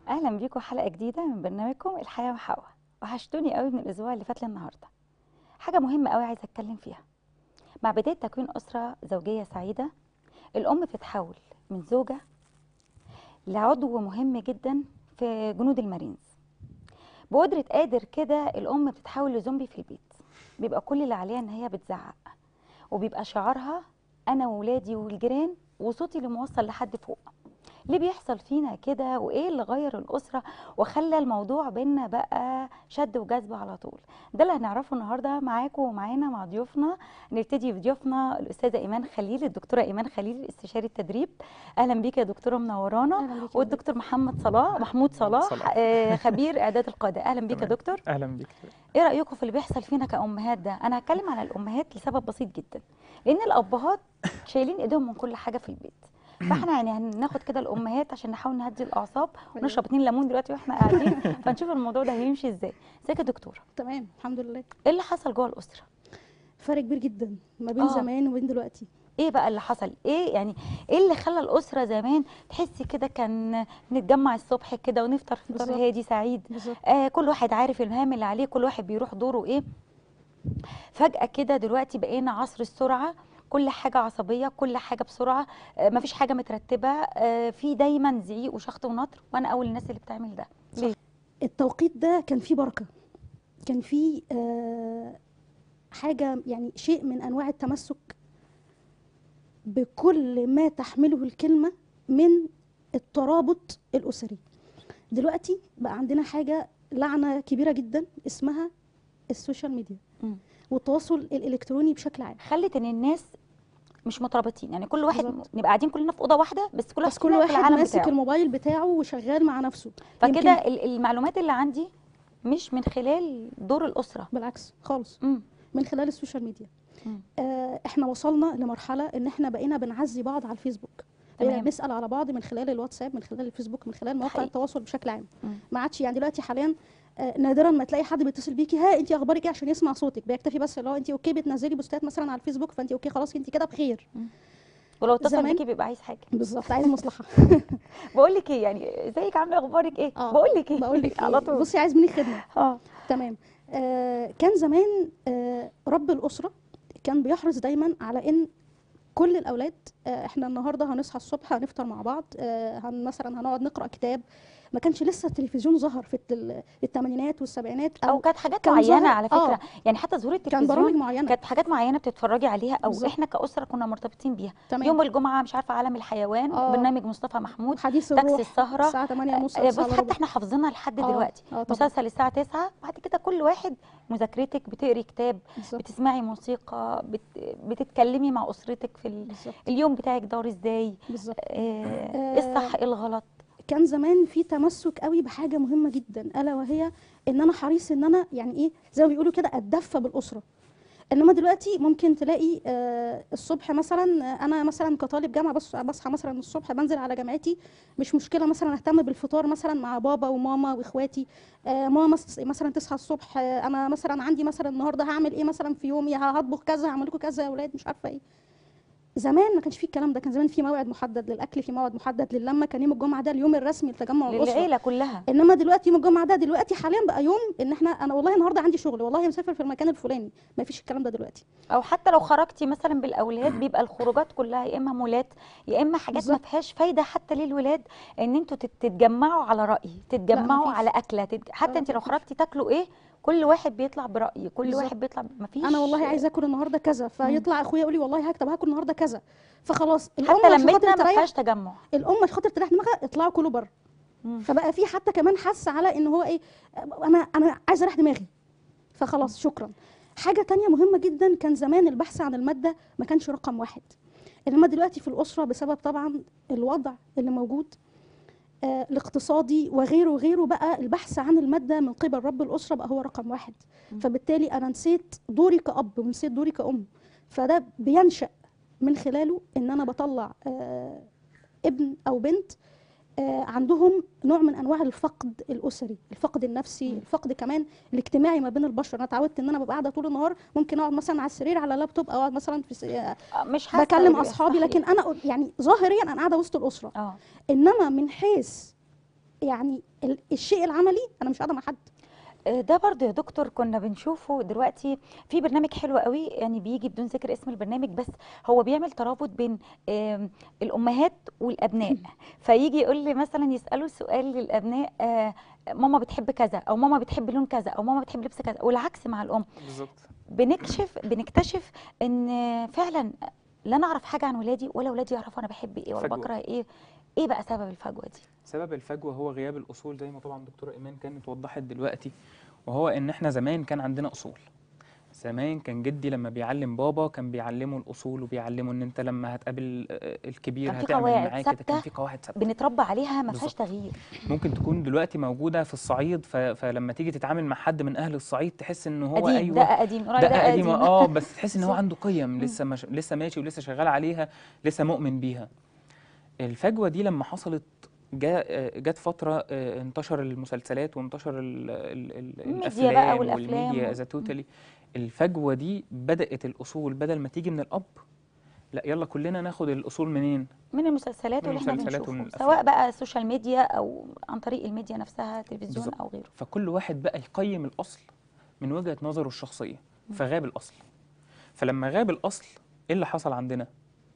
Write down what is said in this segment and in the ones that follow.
اهلا بيكم حلقه جديده من برنامجكم الحياه وحوا وحشتوني قوي من الاسبوع اللي فات للنهارده حاجه مهمه قوي عايزه اتكلم فيها مع بدايه تكوين اسره زوجيه سعيده الام بتتحول من زوجه لعضو مهم جدا في جنود المارينز بقدرة قادر كده الأم بتتحول لزومبي في البيت بيبقى كل اللي عليها إن هي بتزعق وبيبقى شعارها أنا وولادي والجيران وصوتي اللي موصل لحد فوق ليه بيحصل فينا كده وايه اللي غير الاسره وخلى الموضوع بينا بقى شد وجذب على طول ده اللي هنعرفه النهارده معاكم ومعانا مع ضيوفنا نبتدي بضيوفنا الاستاذه ايمان خليل الدكتوره ايمان خليل استشاري التدريب اهلا بيك يا دكتوره منورانا أهلا بيك يا والدكتور محمد صلاح محمود صلاح صلاح. آه، خبير اعداد القاده اهلا بيك يا تمام. دكتور اهلا بيك ايه رايكم في اللي بيحصل فينا كامهات ده انا هتكلم على الامهات لسبب بسيط جدا لان الابهات شايلين ايديهم من كل حاجه في البيت فاحنا يعني هناخد كده الامهات عشان نحاول نهدي الاعصاب ونشرب اتنين ليمون دلوقتي واحنا قاعدين فنشوف الموضوع ده هيمشي ازاي ازيك يا دكتوره تمام الحمد لله ايه اللي حصل جوه الاسره فرق كبير جدا ما بين آه. زمان وبين دلوقتي ايه بقى اللي حصل ايه يعني ايه اللي خلى الاسره زمان تحسي كده كان نتجمع الصبح كده ونفطر فطار بالظبط. هادي سعيد بالظبط آه كل واحد عارف المهام اللي عليه كل واحد بيروح دوره ايه فجأة كده دلوقتي بقينا عصر السرعة كل حاجة عصبية كل حاجة بسرعة آه مفيش حاجة مترتبة آه في دايما زعيق وشخط ونطر وانا اول الناس اللي بتعمل ده ليه؟ التوقيت ده كان فيه بركه كان فيه آه حاجه يعني شيء من انواع التمسك بكل ما تحمله الكلمه من الترابط الاسري دلوقتي بقى عندنا حاجه لعنه كبيره جدا اسمها السوشيال ميديا مم. والتواصل الالكتروني بشكل عام خلت ان الناس مش مترابطين يعني كل واحد بالظبط. نبقى قاعدين كلنا في اوضه واحده بس كل واحد بس كل فينا في واحد العالم ماسك بتاعه الموبايل بتاعه وشغال مع نفسه فكده يمكن- ال- المعلومات اللي عندي مش من خلال دور الاسره بالعكس خالص مم. من خلال السوشيال ميديا مم. آه احنا وصلنا لمرحله ان احنا بقينا بنعزي بعض على الفيسبوك بقينا تمام. بنسال على بعض من خلال الواتساب من خلال الفيسبوك من خلال مواقع حقيقي. التواصل بشكل عام مم. ما عادش يعني دلوقتي حاليا آه نادرا ما تلاقي حد بيتصل بيكي ها انت اخبارك ايه عشان يسمع صوتك بيكتفي بس اللي هو انت اوكي بتنزلي بوستات مثلا على الفيسبوك فانت اوكي خلاص انت كده بخير ولو اتصل زمان- بيكي بيبقى عايز حاجه بالظبط عايز مصلحه بقول لك ايه يعني ازيك عامله اخبارك ايه اه بقول لك ايه بقول لك على طول بصي عايز مني خدمه اه تمام آه كان زمان آه رب الأسرة كان بيحرص دايما على إن كل الأولاد آه إحنا النهاردة هنصحى الصبح هنفطر مع بعض آه هن مثلا هنقعد نقرأ كتاب ما كانش لسه التلفزيون ظهر في التل- الثمانينات والسبعينات او كانت حاجات كان معينه ظاهر- على فكره آه. يعني حتى ظهور كان برامج التلفزيون معينة كانت حاجات معينه بتتفرجي عليها او بالظبط. احنا كاسره كنا مرتبطين بيها تمام يوم الجمعه مش عارفه عالم الحيوان آه. برنامج مصطفى محمود حديث تاكسي الروح السهره الساعة 8 ونص آه، بص حتى احنا حافظينها لحد آه، دلوقتي اه طبعا مسلسل الساعه 9 بعد كده كل واحد مذاكرتك بتقري كتاب بالظبط بتسمعي موسيقى بت... بتتكلمي مع اسرتك في ال... بالظبط اليوم بتاعك دار ازاي بالظبط آه، ايه الصح ايه الغلط كان زمان في تمسك قوي بحاجه مهمه جدا الا وهي ان انا حريص ان انا يعني ايه زي ما بيقولوا كده اتدفى بالاسره انما دلوقتي ممكن تلاقي آه الصبح مثلا آه، انا مثلا كطالب جامعه بص بصحى مثلا الصبح بنزل على جامعتي مش مشكله مثلا اهتم بالفطار مثلا مع بابا وماما واخواتي آه ماما مس- مثلا تصحى الصبح آه انا مثلا عندي مثلا النهارده هعمل ايه مثلا في يومي هطبخ كذا هعمل لكم كذا يا اولاد مش عارفه ايه زمان ما كانش فيه الكلام ده كان زمان في موعد محدد للاكل في موعد محدد للمه كان يوم الجمعه ده اليوم الرسمي لتجمع الاسره للعيله كلها انما دلوقتي يوم الجمعه ده دلوقتي حاليا بقى يوم ان احنا انا والله النهارده عندي شغل والله مسافر في المكان الفلاني ما فيش الكلام ده دلوقتي او حتى لو خرجتي مثلا بالاولاد بيبقى الخروجات كلها يا اما مولات يا اما حاجات ما بالظبط. فيهاش فايده حتى للولاد ان انتوا تت- تتجمعوا على راي تتجمعوا مفيش. على اكله تت... حتى آه، انت لو مفيش. خرجتي تاكلوا ايه كل واحد بيطلع براي كل بالظبط. واحد بيطلع ما فيش انا والله عايزه اكل النهارده كذا فيطلع اخويا يقول لي والله هكتب هاكل النهارده كذا فخلاص الام حتى عشان لمتنا خاطر ما تريح فيهاش تجمع الام عشان خاطر تريح دماغها اطلعوا كلوا بره مم. فبقى في حتى كمان حس على ان هو ايه انا انا عايزه اريح دماغي فخلاص شكرا حاجه تانية مهمه جدا كان زمان البحث عن الماده ما كانش رقم واحد انما دلوقتي في الاسره بسبب طبعا الوضع اللي موجود آه الاقتصادي وغيره وغيره بقى البحث عن الماده من قبل رب الاسره بقى هو رقم واحد مم. فبالتالي انا نسيت دوري كاب ونسيت دوري كأم فده بينشأ من خلاله ان انا بطلع آه ابن او بنت آه، عندهم نوع من انواع الفقد الاسري الفقد النفسي مم. الفقد كمان الاجتماعي ما بين البشر انا اتعودت ان انا ببقى قاعده طول النهار ممكن اقعد مثلا على السرير على لابتوب او اقعد مثلا في س- آه، آه، مش حاسه بكلم بال- اصحابي صحيح. لكن انا يعني ظاهريا انا قاعده وسط الاسره اه انما من حيث يعني ال- الشيء العملي انا مش قاعده مع حد آه، ده برضه يا دكتور كنا بنشوفه دلوقتي في برنامج حلو قوي يعني بيجي بدون ذكر اسم البرنامج بس هو بيعمل ترابط بين آم، الامهات والابناء فيجي يقول لي مثلا يسالوا سؤال للابناء آه، ماما بتحب كذا او ماما بتحب لون كذا او ماما بتحب لبس كذا والعكس مع الام بالظبط بنكشف بنكتشف ان فعلا لا انا اعرف حاجه عن ولادي ولا ولادي يعرفوا انا بحب ايه ولا فجوة. بكره ايه ايه بقى سبب الفجوه دي سبب الفجوه هو غياب الاصول زي ما طبعا دكتوره ايمان كانت وضحت دلوقتي وهو ان احنا زمان كان عندنا اصول زمان كان جدي لما بيعلم بابا كان بيعلمه اصول وبيعلمه ان انت لما هتقابل آه، الكبير كان في هتعمل قواعد معاه كده كان ثابتة في قواعد ثابته بنتربى عليها ما فيهاش بالظبط. تغيير ممكن تكون دلوقتي موجوده في الصعيد ف... فلما تيجي تتعامل مع حد من اهل الصعيد تحس ان هو قديم ايوه ده قديم نقول عليه دقه قديمه اه بس تحس ان هو بالظبط. عنده قيم لسه مش... لسه ماشي ولسه شغال عليها لسه مؤمن بيها الفجوه دي لما حصلت جا آه، جت فتره آه، انتشر المسلسلات وانتشر ال... ال... ال... الميديا بقى الافلام والأفلام والميديا و- ذا توتالي الفجوه دي بدات الاصول بدل ما تيجي من الاب لا يلا كلنا ناخد الاصول منين من المسلسلات من واللي احنا المسلسلات ومن بنشوفه الأفلام. سواء بقى السوشيال ميديا او عن طريق الميديا نفسها تلفزيون بالظبط. او غيره فكل واحد بقى يقيم الأصل من وجهة نظره الشخصية فغاب الأصل فلما غاب الأصل إيه اللي حصل عندنا؟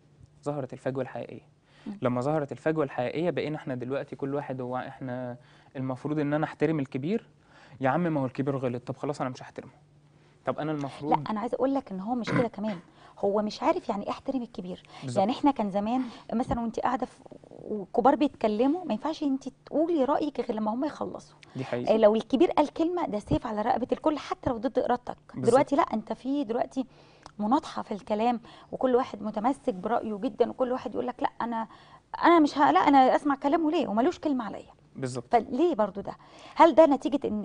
ظهرت الفجوة الحقيقية لما ظهرت الفجوة الحقيقية بقينا احنا دلوقتي كل واحد هو احنا المفروض ان انا احترم الكبير يا عم ما هو الكبير غلط طب خلاص انا مش هحترمه طب انا المفروض لا انا عايزه اقول لك ان هو مش كده كمان هو مش عارف يعني ايه احترم الكبير بالظبط. يعني احنا كان زمان مثلا وانت قاعده في وكبار بيتكلموا ما ينفعش انت تقولي رايك غير لما هم يخلصوا دي آه، حقيقة لو الكبير قال كلمه ده سيف على رقبه الكل حتى لو ضد ارادتك بالظبط. دلوقتي لا انت في دلوقتي مناطحه في الكلام وكل واحد متمسك برايه جدا وكل واحد يقول لك لا انا انا مش ه... لا انا اسمع كلامه ليه وملوش كلمه عليا بالظبط فليه برضو ده هل ده نتيجه ان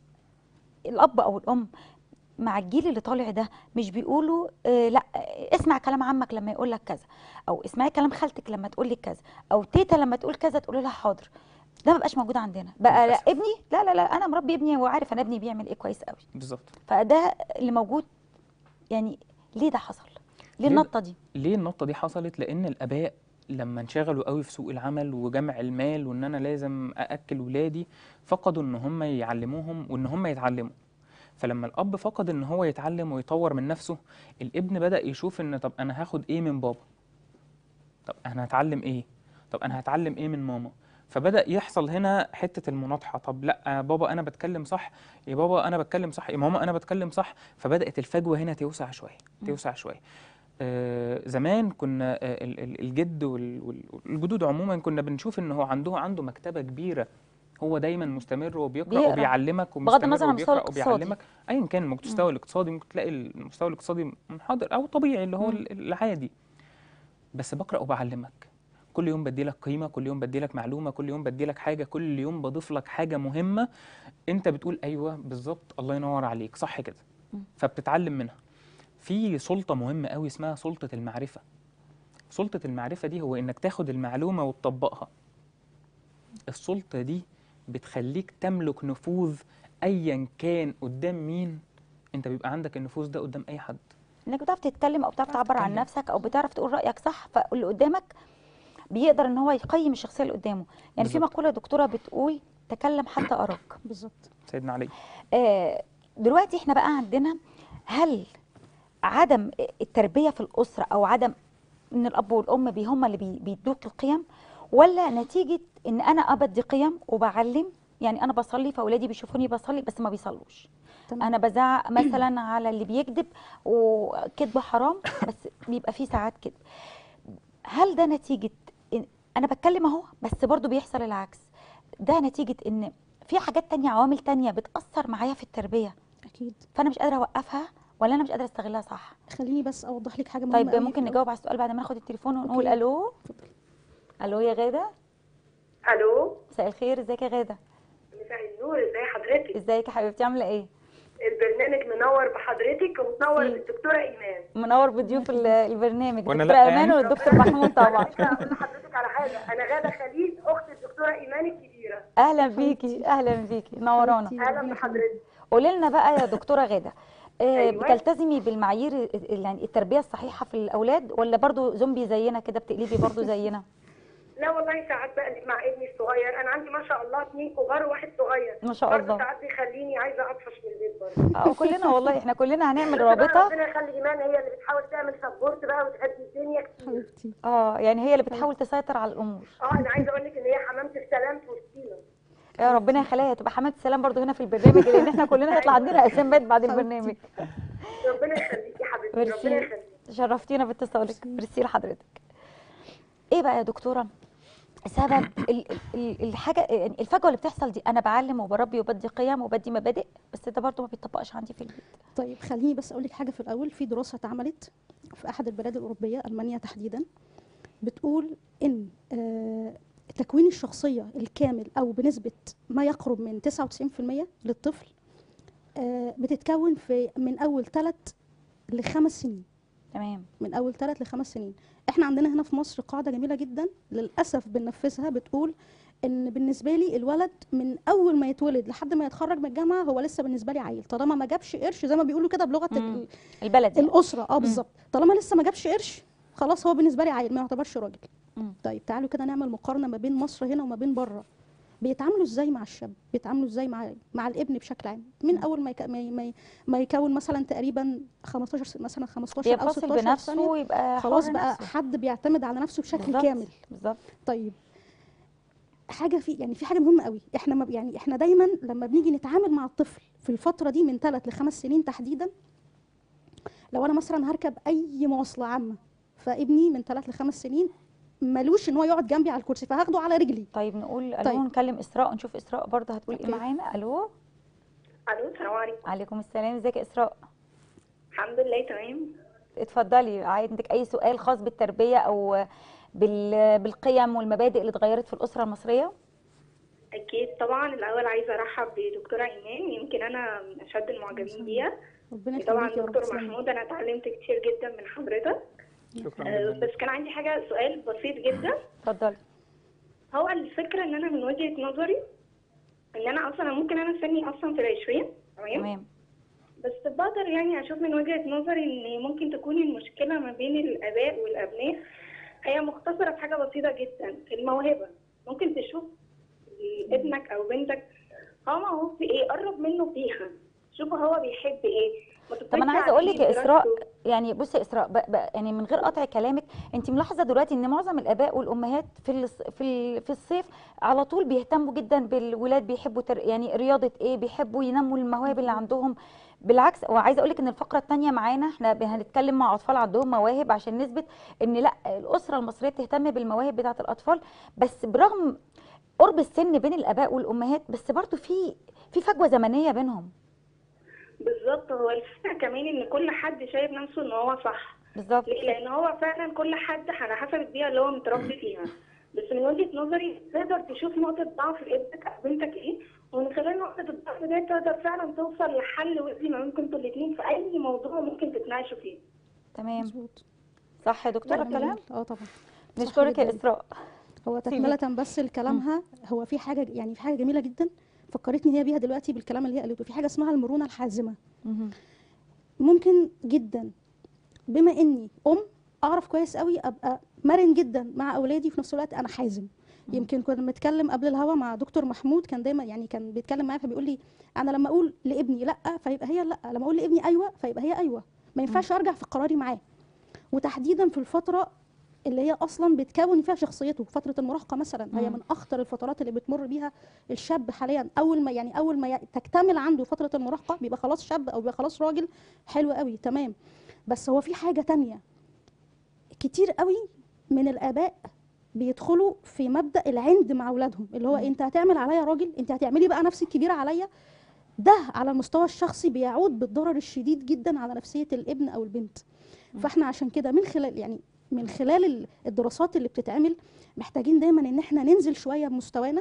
الاب او الام مع الجيل اللي طالع ده مش بيقولوا آه لا آه، اسمع كلام عمك لما يقول لك كذا او اسمعي كلام خالتك لما تقول لك كذا او تيتا لما تقول كذا تقول لها حاضر ده ما بقاش موجود عندنا بقى لا للأسف. ابني لا لا لا انا مربي ابني وعارف انا ابني بيعمل ايه كويس قوي بالظبط فده اللي موجود يعني ليه ده حصل ليه ليه ده- النطه دي ليه النقطة دي حصلت؟ لأن الآباء لما انشغلوا قوي في سوق العمل وجمع المال وإن أنا لازم أأكل ولادي فقدوا إن هم يعلموهم وإن هم يتعلموا. فلما الأب فقد إن هو يتعلم ويطور من نفسه، الابن بدأ يشوف إن طب أنا هاخد إيه من بابا؟ طب أنا هتعلم إيه؟ طب أنا هتعلم إيه من ماما؟ فبدأ يحصل هنا حتة المناطحة، طب لأ بابا أنا بتكلم صح، يا بابا أنا بتكلم صح، يا ماما أنا بتكلم صح، فبدأت الفجوة هنا توسع شوية، توسع شوية. آه، زمان كنا آه، ال- ال- الجد وال- وال- والجدود عموما كنا بنشوف ان هو عنده عنده مكتبه كبيره هو دايما مستمر وبيقرا بيقرأ. وبيعلمك بغض ومستمر النظر عن المستوى وبيقرا الاقتصادي. وبيعلمك ايا كان المستوى الاقتصادي ممكن تلاقي المستوى الاقتصادي منحدر او طبيعي اللي هو مم. ال- العادي بس بقرا وبعلمك كل يوم بدي لك قيمه كل يوم بدي لك معلومه كل يوم بدي لك حاجه كل يوم بضيف لك حاجه مهمه انت بتقول ايوه بالظبط الله ينور عليك صح كده مم. فبتتعلم منها في سلطه مهمه قوي اسمها سلطه المعرفه سلطه المعرفه دي هو انك تاخد المعلومه وتطبقها السلطه دي بتخليك تملك نفوذ ايا كان قدام مين انت بيبقى عندك النفوذ ده قدام اي حد انك بتعرف تتكلم او بتعرف بتعرف تعبر عن تتكلم. نفسك او بتعرف تقول رايك صح فاللي قدامك بيقدر ان هو يقيم الشخصيه اللي قدامه يعني في بالظبط. مقوله دكتوره بتقول تكلم حتى اراك بالظبط سيدنا علي آه، دلوقتي احنا بقى عندنا هل عدم التربيه في الاسره او عدم ان الاب والام بي هم اللي بي- بيدوك القيم ولا نتيجه ان انا ابدي قيم وبعلم يعني انا بصلي فاولادي بيشوفوني بصلي بس ما بيصلوش تمام انا بزعق مثلا على اللي بيكذب وكذب حرام بس بيبقى فيه ساعات كذب هل ده نتيجه إن انا بتكلم اهو بس برضو بيحصل العكس ده نتيجه ان في حاجات تانية عوامل تانية بتأثر معايا في التربية اكيد فأنا مش قادرة أوقفها ولا أنا مش قادرة أستغلها صح خليني بس اوضح لك حاجه مهمه طيب قوي في ممكن الأول. نجاوب على السؤال بعد ما ناخد التليفون ونقول أوكي. ألو اتفضلي. ألو يا غادة الو مساء الخير ازيك يا غادة مساء النور ازي حضرتك ازيك يا حبيبتي عاملة ايه البرنامج منور بحضرتك ومنور ميرسي. بالدكتوره ايمان منور بضيوف ال- البرنامج وأنا الدكتورة لأ ايمان يعني؟ والدكتور محمود طبعا على فكرة اقول لحضرتك على حاجه انا غاده خليل اخت الدكتوره ايمان الكبيره اهلا بيكي اهلا بيكي نورانا حبيبتي، اهلا ربنا بحضرتك قولي لنا بقى يا دكتوره غاده آه، أيوة. بتلتزمي بالمعايير ال- يعني التربيه الصحيحه في الاولاد ولا برضو زومبي زينا كده بتقلبي برضو زينا لا والله ساعات بقلب مع ابني الصغير انا عندي ما شاء الله اثنين كبار وواحد صغير ما شاء برضه الله ساعات بيخليني عايزه اطفش من البيت برضه اه كلنا والله احنا كلنا هنعمل بس بقى رابطه ربنا يخلي ايمان هي اللي بتحاول تعمل سبورت بقى وتهدي الدنيا كتير حبيبتي اه يعني هي اللي بتحاول تسيطر على الامور اه انا عايزه اقول لك ان هي حمامه السلام في وسطينا يا ربنا يخليها تبقى حماده السلام برضو هنا في البرنامج لان احنا كلنا هيطلع عندنا اسامات بعد البرنامج ربنا يخليكي يا حبيبتي ربنا ميرسي يخليكي شرفتينا باتصالك ميرسي لحضرتك ايه بقى يا دكتوره سبب ال- ال- الحاجه يعني الفجوه اللي بتحصل دي انا بعلم وبربي وبدي قيم وبدي مبادئ بس ده برضو ما بيطبقش عندي في البيت طيب خليني بس اقول لك حاجه في الاول في دراسه اتعملت في احد البلاد الاوروبيه المانيا تحديدا بتقول ان آه، تكوين الشخصيه الكامل او بنسبه ما يقرب من 99% للطفل آه، بتتكون في من اول ثلاث لخمس سنين تمام من اول ثلاث لخمس سنين احنا عندنا هنا في مصر قاعده جميله جدا للاسف بننفذها بتقول ان بالنسبه لي الولد من اول ما يتولد لحد ما يتخرج من الجامعه هو لسه بالنسبه لي عيل طالما ما جابش قرش زي ما بيقولوا كده بلغه مم. ال- البلد يعني. الاسره اه بالظبط طالما لسه ما جابش قرش خلاص هو بالنسبه لي عيل ما يعتبرش راجل مم. طيب تعالوا كده نعمل مقارنه ما بين مصر هنا وما بين بره بيتعاملوا ازاي مع الشاب بيتعاملوا ازاي مع مع الابن بشكل عام من اول ما يك... ما, ي... ما, ي... ما يكون مثلا تقريبا 15 س- مثلا 15 او ينفصل 16 بنفسه سنه ويبقى خلاص حر بقى نفسه. حد بيعتمد على نفسه بشكل بالظبط، كامل بالظبط طيب حاجه في يعني في حاجه مهمه قوي احنا ما ب- يعني احنا دايما لما بنيجي نتعامل مع الطفل في الفتره دي من ثلاث لخمس سنين تحديدا لو انا مثلا هركب اي مواصله عامه فابني من ثلاث لخمس سنين ملوش ان هو يقعد جنبي على الكرسي فهاخده على رجلي طيب نقول الو طيب. نكلم اسراء ونشوف اسراء برضه هتقول ايه أوكي. معانا الو الو السلام عليكم عليكم السلام ازيك يا اسراء الحمد لله تمام اتفضلي عندك اي سؤال خاص بالتربيه او بال... بالقيم والمبادئ اللي اتغيرت في الاسره المصريه أكيد طبعا الأول عايزة أرحب بدكتورة إيمان يمكن أنا من أشد المعجبين بيها ربنا طبعا يخليك يا رب دكتور تسلمي. محمود أنا اتعلمت كتير جدا من حضرتك شكرا آه، جدا بس كان عندي حاجة سؤال بسيط جدا اتفضلي هو الفكرة إن أنا من وجهة نظري إن أنا أصلا ممكن أنا سني أصلا في العشرين تمام تمام بس بقدر يعني أشوف من وجهة نظري إن ممكن تكون المشكلة ما بين الآباء والأبناء هي مختصرة في حاجة بسيطة جدا الموهبة ممكن تشوف ابنك أو بنتك هو موهوب في إيه قرب منه فيها شوف هو بيحب إيه ما طب انا تفرضش عايزه اقول لك عليه يا اسراء دراسته. يعني بصي يا اسراء ب... ب... يعني من غير قطع كلامك انت ملاحظه دلوقتي ان معظم الاباء والامهات في الص... في ال... في الصيف على طول بيهتموا جدا بالولاد بيحبوا تر... يعني رياضه ايه بيحبوا ينموا المواهب اللي عندهم بالعكس وعايزه اقول لك ان الفقره الثانيه معانا احنا ب- هنتكلم مع اطفال عندهم مواهب عشان نثبت ان لا الاسره المصريه بتهتم بالمواهب بتاعه الاطفال بس برغم قرب السن بين الاباء والامهات بس برضو في في فجوه زمنيه بينهم بالظبط هو الفكرة كمان إن كل حد شايف نفسه إن هو صح بالظبط ليه؟ لأن هو فعلا كل حد على حسب البيئة اللي هو متربي فيها بس من وجهة نظري تقدر تشوف نقطة ضعف ابنك أو بنتك إيه ومن خلال نقطة الضعف دي تقدر فعلا توصل لحل ودي ما بينكم انتوا الاتنين في أي موضوع ممكن تتناقشوا فيه تمام مظبوط صح يا دكتوره كلام الكلام جميل. اه طبعا صح نشكرك يا جداً. اسراء هو سيبك. تكملة بس لكلامها هو في حاجة يعني في حاجة جميلة جدا فكرتني هي بيها دلوقتي بالكلام اللي هي قالته في حاجة اسمها المرونة الحازمة مهم. ممكن جدا بما اني ام اعرف كويس قوي ابقى مرن جدا مع اولادي وفي نفس الوقت انا حازم يمكن كنا بنتكلم قبل الهوا مع دكتور محمود كان دايما يعني كان بيتكلم معايا فبيقول لي انا لما اقول لابني لا فيبقى هي لا لما اقول لابني ايوه فيبقى هي ايوه ما ينفعش ارجع في قراري معاه وتحديدا في الفتره اللي هي اصلا بتكون فيها شخصيته فتره المراهقه مثلا هي مم. من اخطر الفترات اللي بتمر بيها الشاب حاليا اول ما يعني اول ما ي- تكتمل عنده فتره المراهقه بيبقى خلاص شاب او بيبقى خلاص راجل حلو قوي تمام بس هو في حاجه تانية كتير قوي من الاباء بيدخلوا في مبدا العند مع اولادهم اللي هو مم. انت هتعمل عليا راجل انت هتعملي بقى نفسك كبيره عليا ده على المستوى الشخصي بيعود بالضرر الشديد جدا على نفسيه الابن او البنت فاحنا عشان كده من خلال يعني من خلال ال- الدراسات اللي بتتعمل محتاجين دايما ان احنا ننزل شويه بمستوانا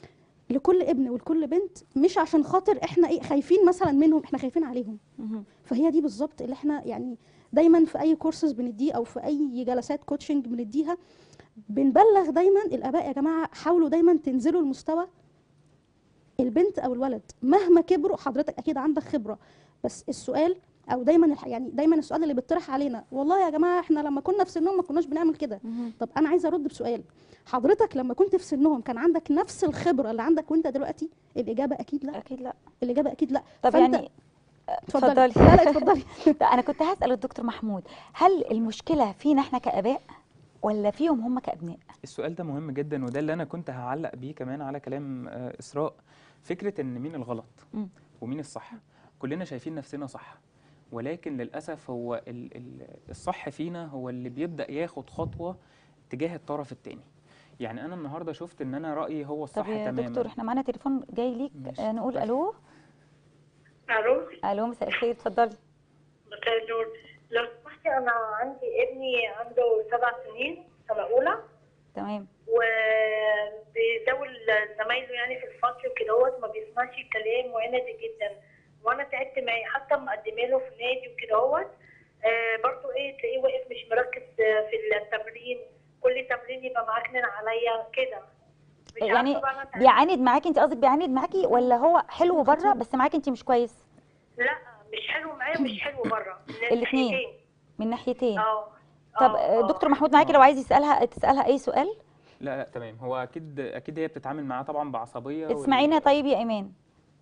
لكل ابن ولكل بنت مش عشان خاطر احنا ايه خايفين مثلا منهم احنا خايفين عليهم مهم. فهي دي بالظبط اللي احنا يعني دايما في اي كورسز بنديه او في اي جلسات كوتشنج بنديها بنبلغ دايما الاباء يا جماعه حاولوا دايما تنزلوا المستوى البنت او الولد مهما كبروا حضرتك اكيد عندك خبره بس السؤال او دايما الح- يعني دايما السؤال اللي بيطرح علينا والله يا جماعه احنا لما كنا في سنهم ما كناش بنعمل كده مهم. طب انا عايزه ارد بسؤال حضرتك لما كنت في سنهم كان عندك نفس الخبره اللي عندك وانت دلوقتي الاجابه اكيد لا اكيد لا الاجابه اكيد لا طب فأنت- يعني اتفضلي اتفضلي. لا لا اتفضلي لا انا كنت هسال الدكتور محمود هل المشكله فينا احنا كاباء ولا فيهم هم كابناء السؤال ده مهم جدا وده اللي انا كنت هعلق بيه كمان على كلام آه، اسراء فكره ان مين الغلط مم. ومين الصح كلنا شايفين نفسنا صح ولكن للاسف هو ال- ال- الصح فينا هو اللي بيبدا ياخد خطوه تجاه الطرف الثاني يعني انا النهارده شفت ان انا رايي هو الصح طب يا تماما دكتور احنا معانا تليفون جاي ليك ماشي. آه، نقول طيب. الو الو الو مساء الخير اتفضلي مساء النور لو سمحتي انا عندي ابني عنده سبع سنين سنه اولى تمام وبيزاول زمايله يعني في الفصل وكدهوت ما بيسمعش الكلام وعندي جدا وانا تعبت معاه حتى مقدمه له في نادي وكدهوت آه برضه ايه تلاقيه واقف مش مركز آه، في التمرين كل تمرين يبقى معكنن عليا كده مش يعني عارفة بقى أنا تعبت. بيعاند معاكي انت قصدك بيعاند معاكي ولا هو حلو بره بس معاكي انت مش كويس لا مش حلو معايا مش حلو بره من الاتنين. الناحيتين. من ناحيتين اه طب آه، آه، آه. دكتور محمود معاكي لو عايز يسالها تسالها اي سؤال لا لا تمام هو اكيد اكيد هي بتتعامل معاه طبعا بعصبيه وال- اسمعينا طيب يا ايمان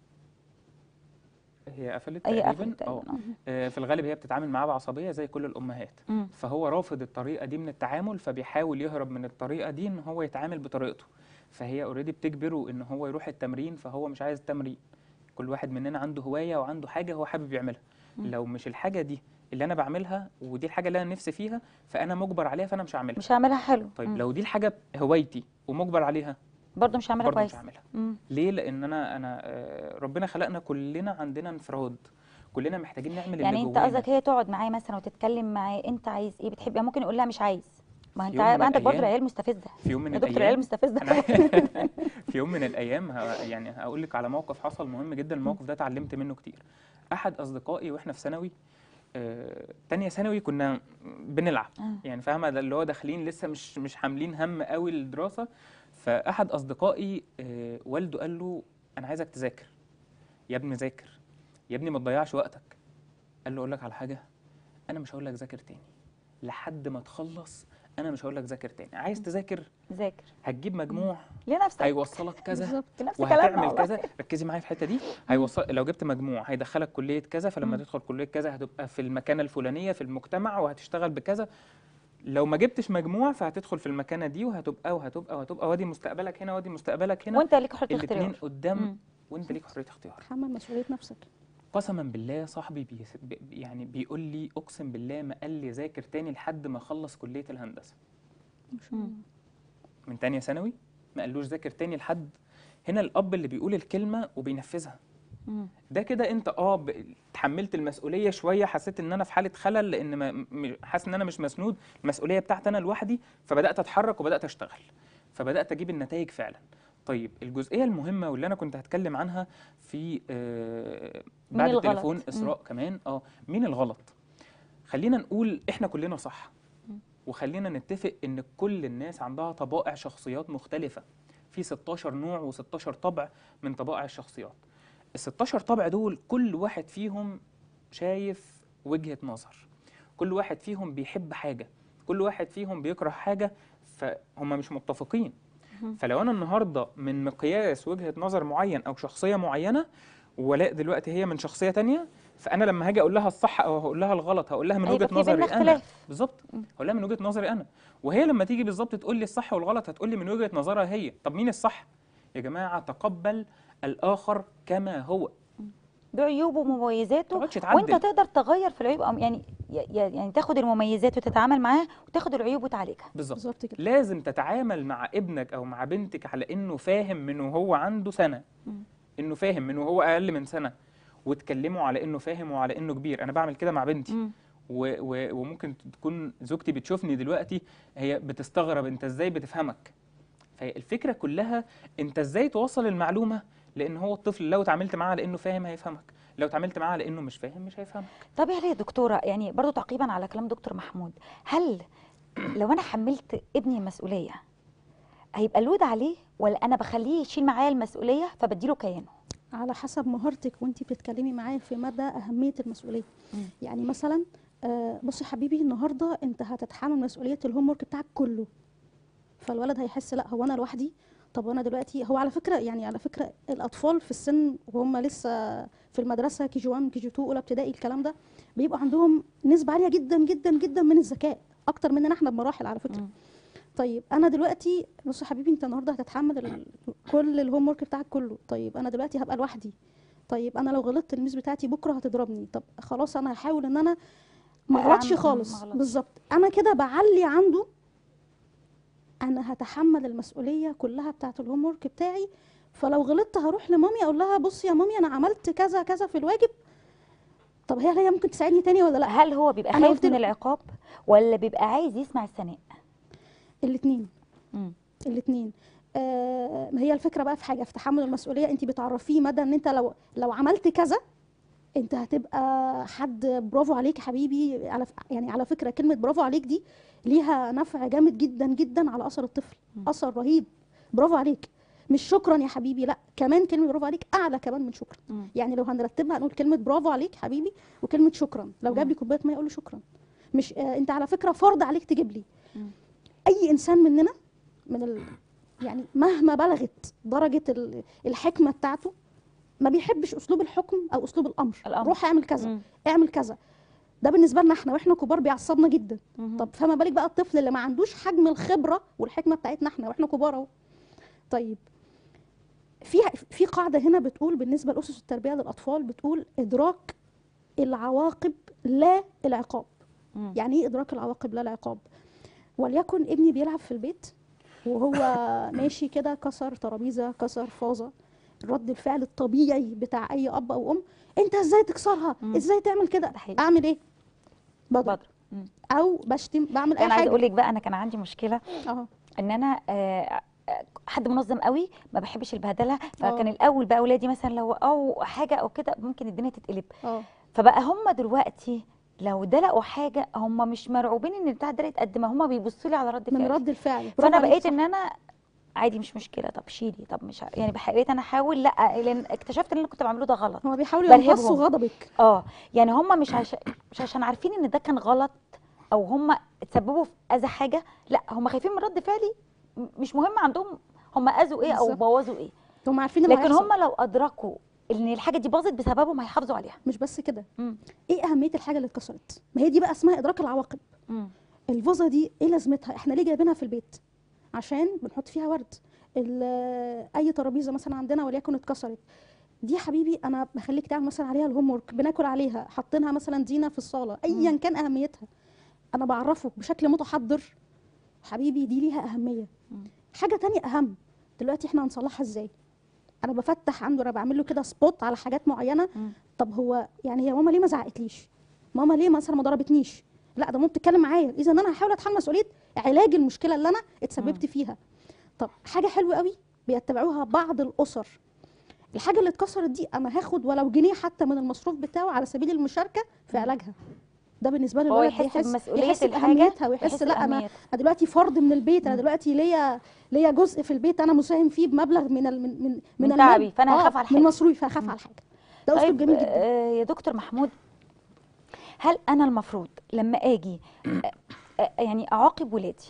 هي قفلت هي تقريبا قفلت اه تقريبا آه. آه، في الغالب هي بتتعامل معاه بعصبيه زي كل الامهات مم. فهو رافض الطريقه دي من التعامل فبيحاول يهرب من الطريقه دي ان هو يتعامل بطريقته فهي اوريدي بتجبره ان هو يروح التمرين فهو مش عايز التمرين كل واحد مننا عنده هوايه وعنده حاجه هو حابب يعملها مم. لو مش الحاجه دي اللي انا بعملها ودي الحاجه اللي انا نفسي فيها فانا مجبر عليها فانا مش هعملها مش هعملها حلو طيب مم. لو دي الحاجه هوايتي ومجبر عليها برضه مش هعملها برضه كويس مش هعملها مم. ليه لان انا انا آه، ربنا خلقنا كلنا عندنا انفراد كلنا محتاجين نعمل يعني اللي انت جوانا. قصدك هي تقعد معاه مثلا وتتكلم معاه انت عايز ايه بتحب يعني ممكن يقول لها مش عايز ما انت يوم من عارف- عندك برضه الأيام- عيال مستفزه في يوم من يا دكتور الايام عيال مستفزه أنا في يوم من الايام ه- يعني هقول لك على موقف حصل مهم جدا الموقف ده اتعلمت منه كتير احد اصدقائي واحنا في ثانوي آه، تانية ثانوي كنا بنلعب آه. يعني فاهمه ده اللي هو داخلين لسه مش مش حاملين هم قوي الدراسه فاحد اصدقائي آه، والده قال له انا عايزك تذاكر يا ابني ذاكر يا ابني ما تضيعش وقتك قال له اقول لك على حاجه انا مش هقول لك ذاكر تاني لحد ما تخلص انا مش هقول لك ذاكر تاني عايز تذاكر ذاكر هتجيب مجموع لنفسك هيوصلك كذا بالظبط نفس كلامنا وهتعمل والله. كذا ركزي معايا في الحته دي هيوصل لو جبت مجموع هيدخلك كليه كذا فلما مم. تدخل كليه كذا هتبقى في المكانه الفلانيه في المجتمع وهتشتغل بكذا لو ما جبتش مجموع فهتدخل في المكانه دي وهتبقى وهتبقى وهتبقى وادي مستقبلك هنا وادي مستقبلك هنا وانت ليك حريه الاثنين اختيار قدام مم. وانت ليك حريه اختيار تحمل مسؤوليه نفسك قسما بالله صاحبي بيس بي يعني بيقول لي اقسم بالله ما قال لي ذاكر تاني لحد ما اخلص كليه الهندسه ما شاء الله من تانية ثانوي ما قالوش ذاكر تاني لحد هنا الاب اللي بيقول الكلمه وبينفذها مم. ده كده انت اه ب- اتحملت المسؤوليه شويه حسيت ان انا في حاله خلل لان ما- م- حاسس ان انا مش مسنود المسؤوليه بتاعتي انا لوحدي فبدات اتحرك وبدات اشتغل فبدات اجيب النتائج فعلا طيب الجزئيه المهمه واللي انا كنت هتكلم عنها في آه مين بعد الغلط؟ التليفون مم. اسراء كمان اه مين الغلط خلينا نقول احنا كلنا صح وخلينا نتفق ان كل الناس عندها طبائع شخصيات مختلفه في 16 نوع و16 طبع من طبائع الشخصيات ال 16 طبع دول كل واحد فيهم شايف وجهة نظر كل واحد فيهم بيحب حاجة كل واحد فيهم بيكره حاجة فهم مش متفقين مهم. فلو أنا النهاردة من مقياس وجهة نظر معين أو شخصية معينة ولاء دلوقتي هي من شخصية تانية فأنا لما هاجي أقول لها الصح أو هقول لها الغلط هقول لها من هيبقى وجهة في بينا نظري أنا اختلاف. بالظبط مم. هقول لها من وجهة نظري أنا وهي لما تيجي بالظبط تقول لي الصح والغلط هتقول لي من وجهة نظرها هي طب مين الصح يا جماعة تقبل الآخر كما هو بعيوبه ومميزاته تقعدش تعدل. وانت تقدر تغير في العيوب أو يعني ي- ي- يعني تاخد المميزات وتتعامل معاها وتاخد العيوب وتعالجها بالظبط بالظبط كده لازم تتعامل مع ابنك او مع بنتك على انه فاهم من وهو عنده سنه مم. انه فاهم من وهو اقل من سنه وتكلموا على انه فاهم وعلى انه كبير انا بعمل كده مع بنتي مم. و و وممكن تكون زوجتي بتشوفني دلوقتي هي بتستغرب انت ازاي بتفهمك فالفكره كلها انت ازاي توصل المعلومه لان هو الطفل لو اتعاملت معاه على انه فاهم هيفهمك لو اتعاملت معاه على انه مش فاهم مش هيفهمك طب يا دكتوره يعني برضو تعقيبا على كلام دكتور محمود هل لو انا حملت ابني المسؤوليه هيبقى لود عليه ولا انا بخليه يشيل معايا المسؤوليه فبديله كيانه على حسب مهارتك وانت بتتكلمي معاه في مدى اهميه المسؤوليه مم. يعني مثلا آه، بصي حبيبي النهارده انت هتتحمل مسؤوليه الهوم ورك بتاعك كله فالولد هيحس لا هو انا لوحدي طب انا دلوقتي هو على فكره يعني على فكره الاطفال في السن وهم لسه في المدرسه كي جي 1 كي جي 2 اولى ابتدائي الكلام ده بيبقى عندهم نسبه عاليه جدا جدا جدا من الذكاء اكتر مننا احنا بمراحل على فكره مم. طيب انا دلوقتي بص يا حبيبي انت النهارده هتتحمل ال- كل الهوم ورك بتاعك كله طيب انا دلوقتي هبقى لوحدي طيب انا لو غلطت الميس بتاعتي بكره هتضربني طب خلاص انا هحاول ان انا ما أعمل- اغلطش ما خالص أغلطش. بالظبط انا كده بعلي عنده انا هتحمل المسؤوليه كلها بتاعت الهوم ورك بتاعي فلو غلطت هروح لمامي اقول لها بصي يا مامي انا عملت كذا كذا في الواجب طب هي هي ممكن تساعدني تاني ولا لا هل هو بيبقى أنا خايف قلت من له- العقاب ولا بيبقى عايز يسمع الثناء الاثنين مم. الاثنين آه ما هي الفكره بقى في حاجه في تحمل المسؤوليه انت بتعرفيه مدى ان انت لو لو عملت كذا انت هتبقى حد برافو عليك يا حبيبي على ف- يعني على فكره كلمه برافو عليك دي ليها نفع جامد جدا جدا على اثر الطفل مم. اثر رهيب برافو عليك مش شكرا يا حبيبي لا كمان كلمه برافو عليك اعلى كمان من شكرا مم. يعني لو هنرتبها هنقول كلمه برافو عليك حبيبي وكلمه شكرا لو جاب لي كوبايه ميه اقول له شكرا مش آه انت على فكره فرض عليك تجيب لي مم. اي انسان مننا من ال... يعني مهما بلغت درجه ال- الحكمه بتاعته ما بيحبش اسلوب الحكم او اسلوب الامر, الأمر. روح اعمل كذا مم. اعمل كذا ده بالنسبه لنا احنا واحنا كبار بيعصبنا جدا مم. طب فما بالك بقى الطفل اللي ما عندوش حجم الخبره والحكمه بتاعتنا احنا واحنا كبار اهو طيب في في قاعده هنا بتقول بالنسبه لاسس التربيه للاطفال بتقول ادراك العواقب لا العقاب مم. يعني ايه ادراك العواقب لا العقاب وليكن ابني بيلعب في البيت وهو ماشي كده كسر ترابيزه كسر فازه رد الفعل الطبيعي بتاع اي اب او ام انت ازاي تكسرها مم. ازاي تعمل كده ده حقيقي. اعمل ايه بضرب بضرب مم. او بشتم بعمل اي انا عايزه حاجه اقول لك بقى انا كان عندي مشكله اه ان انا آه، آه، حد منظم قوي ما بحبش البهدله فكان آه. الاول بقى اولادي مثلا لو او حاجه او كده ممكن الدنيا تتقلب اه فبقى هم دلوقتي لو دلقوا حاجه هم مش مرعوبين ان بتاع ده يتقدم هم بيبصوا لي على رد من فعلي رد الفعل برافو فانا عليك، بقيت صح. ان انا عادي مش مشكله طب شيلي طب مش عارف- يعني بح- بقيت انا احاول لا لان اكتشفت ان اللي كنت بعمله ده غلط هما بيحاولوا بلهبهم. يمتصوا غضبك اه يعني هم مش عشان مش عشان عارفين ان ده كان غلط او هم اتسببوا في اذى حاجه لا هم خايفين من رد فعلي م- مش مهم عندهم هم اذوا ايه او بالظبط. بوظوا ايه هم عارفين اللي لكن هيحصل. هم لو ادركوا ان الحاجه دي باظت بسببهم هيحافظوا عليها مش بس كده مم. ايه اهميه الحاجه اللي اتكسرت ما هي دي بقى اسمها ادراك العواقب مم. الفازه دي ايه لازمتها احنا ليه جايبينها في البيت عشان بنحط فيها ورد ال- اي ترابيزه مثلا عندنا وليكن اتكسرت دي يا حبيبي انا بخليك تعمل مثلا عليها الهوم ورك بناكل عليها حاطينها مثلا زينه في الصاله ايا كان اهميتها انا بعرفه بشكل متحضر حبيبي دي ليها اهميه مم. حاجه تانية اهم دلوقتي احنا هنصلحها ازاي انا بفتح عنده انا بعمل له كده سبوت على حاجات معينه مم. طب هو يعني هي ماما ليه ما زعقتليش ماما ليه مثلا ما ضربتنيش لا ده ماما بتتكلم معايا اذا انا هحاول اتحمل مسؤوليه علاج المشكله اللي انا اتسببت فيها طب حاجه حلوه قوي بيتبعوها بعض الاسر الحاجه اللي اتكسرت دي انا هاخد ولو جنيه حتى من المصروف بتاعه على سبيل المشاركه في علاجها ده بالنسبه لي هو الولد يحس بمسؤوليه يحس الحاجه باهميتها ويحس يحس لا انا بأهميتها. انا دلوقتي فرد من البيت انا مم. دلوقتي ليا ليا جزء في البيت انا مساهم فيه بمبلغ من ال من من, من المال. تعبي، فأنا آه، هخاف على من الحاجة. مصروفي هخاف على الحاجه ده اسلوب طيب جميل جدا آه، يا دكتور محمود هل انا المفروض لما اجي آه، آه، يعني اعاقب ولادي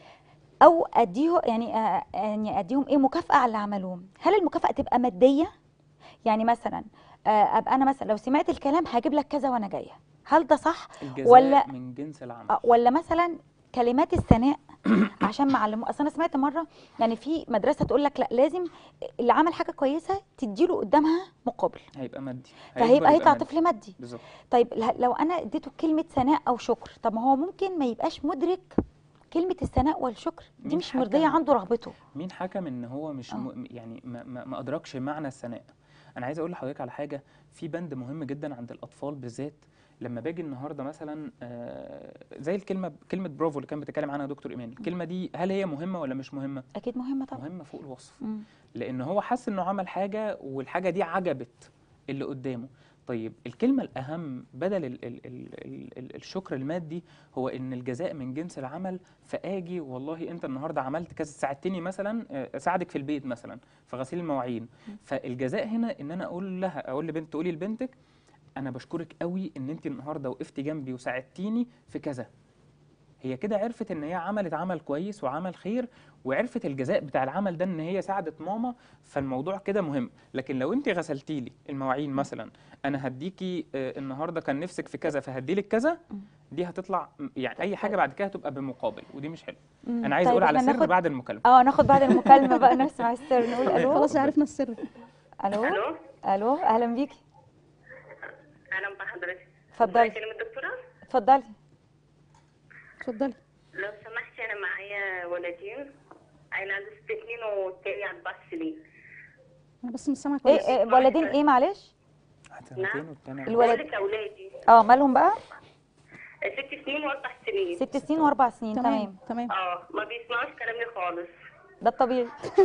او اديه يعني آه، يعني اديهم ايه مكافاه على اللي عملوه هل المكافاه تبقى ماديه يعني مثلا آه، ابقى انا مثلا لو سمعت الكلام هجيب لك كذا وانا جايه هل ده صح الجزاء ولا- من جنس العمل آه، ولا مثلا كلمات الثناء عشان معلمه اصل انا سمعت مره يعني في مدرسه تقول لك لا لازم اللي عمل حاجه كويسه تديله قدامها مقابل هيبقى مادي فهيبقى هيكبر هيطلع مادي. طفل مادي بالظبط طيب له- لو انا اديته كلمه ثناء او شكر طب ما هو ممكن ما يبقاش مدرك كلمه الثناء والشكر دي مين مش مرضيه حكم؟ عنده رغبته مين حكم ان هو مش آه. م... يعني ما, ما, ما ادركش معنى الثناء انا عايز اقول لحضرتك على حاجه في بند مهم جدا عند الاطفال بالذات لما باجي النهارده مثلا آه، زي الكلمه كلمه برافو اللي كان بيتكلم عنها دكتور ايمان الكلمه دي هل هي مهمه ولا مش مهمه اكيد مهمه طبعا مهمه فوق الوصف مم. لان هو حس انه عمل حاجه والحاجه دي عجبت اللي قدامه طيب الكلمة الأهم بدل ال ال ال ال ال الشكر المادي هو إن الجزاء من جنس العمل فآجي والله أنت النهاردة عملت كذا ساعدتني مثلا آه، أساعدك في البيت مثلا في غسيل المواعين فالجزاء هنا إن أنا أقول لها أقول لبنت تقولي لبنتك أنا بشكرك قوي إن أنت النهاردة وقفتي جنبي وساعدتيني في كذا هي كده عرفت ان هي عملت عمل كويس وعمل خير وعرفت الجزاء بتاع العمل ده ان هي ساعدت ماما فالموضوع كده مهم لكن لو انت غسلتي لي المواعين مثلا انا هديكي آه، النهارده كان نفسك في كذا فهديلك كذا دي هتطلع يعني اي حاجه بعد كده هتبقى بمقابل ودي مش حلو مم. انا عايز طيب اقول على إحنا سر ناخد- بعد المكالمه اه ناخد بعد المكالمه بقى نسمع السر نقول الو خلاص عرفنا السر الو الو الو اهلا بيكي اهلا بحضرتك اتفضلي كلمة الدكتورة اتفضلي اتفضلي لو سمحتي انا معايا ولدين عيل عنده ست سنين والتاني اربع سنين انا بس مش سامعه ايه كويس إيه، ولدين ايه معلش سنتين والتاني الولد بقولك اولادي اه مالهم بقى ست سنين واربع سنين ست سنين واربع سنين تمام تمام تمام اه ما بيسمعوش كلامي خالص ده الطبيعي